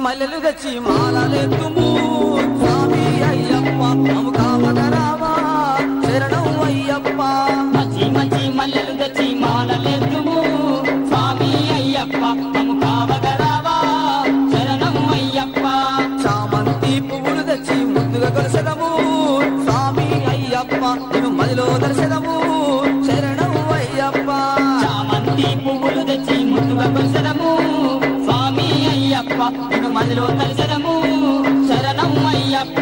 మల్లెలు తెచ్చి మాలలెత్తుము స్వామి అయ్యప్ప మము కామగరావా శరణం అయ్యప్ప మంచి మంచి మల్లెలు తెచ్చి మాలలెత్తుము స్వామి అయ్యప్ప మము కావగరావా శరణం అయ్యప్ప చామంతి పువ్వులు తెచ్చి ముందుగా కొలసదము స్వామి అయ్యప్ప నేను మదిలో దర్శనము శరణం అయ్యప్ప చామంతి పువ్వులు తెచ్చి ముందుగా కొలిసెదము స్వామి అయ్యప్ప నిన్ను మదిలో కలిసెదము శరణం అయ్యప్ప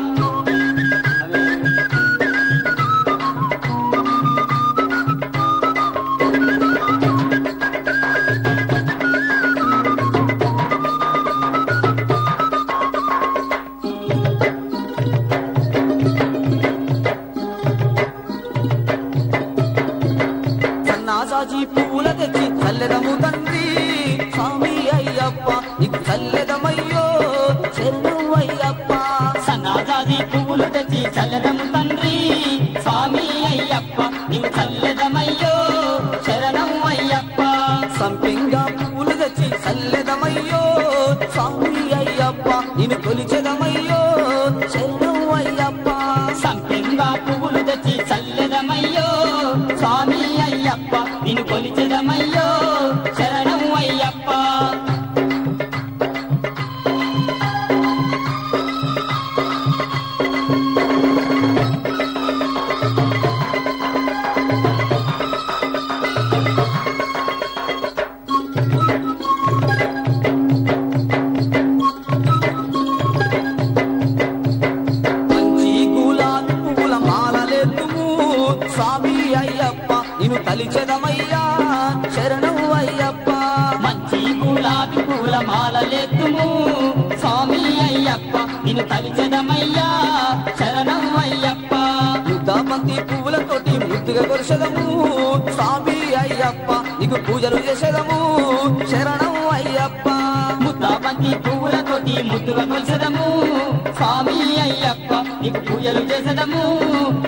సన్నాసాచి పువ్వుల తెచ్చి చల్లెదము తండ్రి స్వామి అయ్యప్ప నీకు చల్లెదమయ్యో శరణం అయ్యప్ప సన్నాజాది పువ్వులు తెచ్చి చల్లదము తండ్రి స్వామి అయ్యప్ప నీవు చల్లదమయ్యో శరణం అయ్యప్ప సంపింగా పువ్వులు తెచ్చి చల్లెదమయ్యో స్వామి అయ్యప్ప నిన్ను కొలిచెదమయ్యో శరణం అయ్యప్ప సంపెంగా పువ్వులు తెచ్చి చల్లదమయ్యో స్వామి అయ్యప్ప నిన్ను కొలిచెదమయ్యో శరణం అయ్యప్ప మంచి గులాబీ పువ్వుల మాలలెత్తుము స్వామి అయ్యప్ప నిన్ను తలిచెదమయ్యా శరణం అయ్యప్ప మంచి గులాబీ పూల మాలలెత్తుము స్వామి అయ్యప్ప నిన్ను తలిచెదమయ్యా శరణం అయ్యప్ప యుద్ధాబంతి పువ్వులతోటి ముద్దుగా కొలిసెదము స్వామి అయ్యప్ప నీకు పూజలు చేసేదము శరణం అయ్యప్ప ముద్దాబంతి పువ్వులతోటి ముద్దుగా కొలిసెదము స్వామి అయ్యప్ప నీకు పూజలు చేసెదము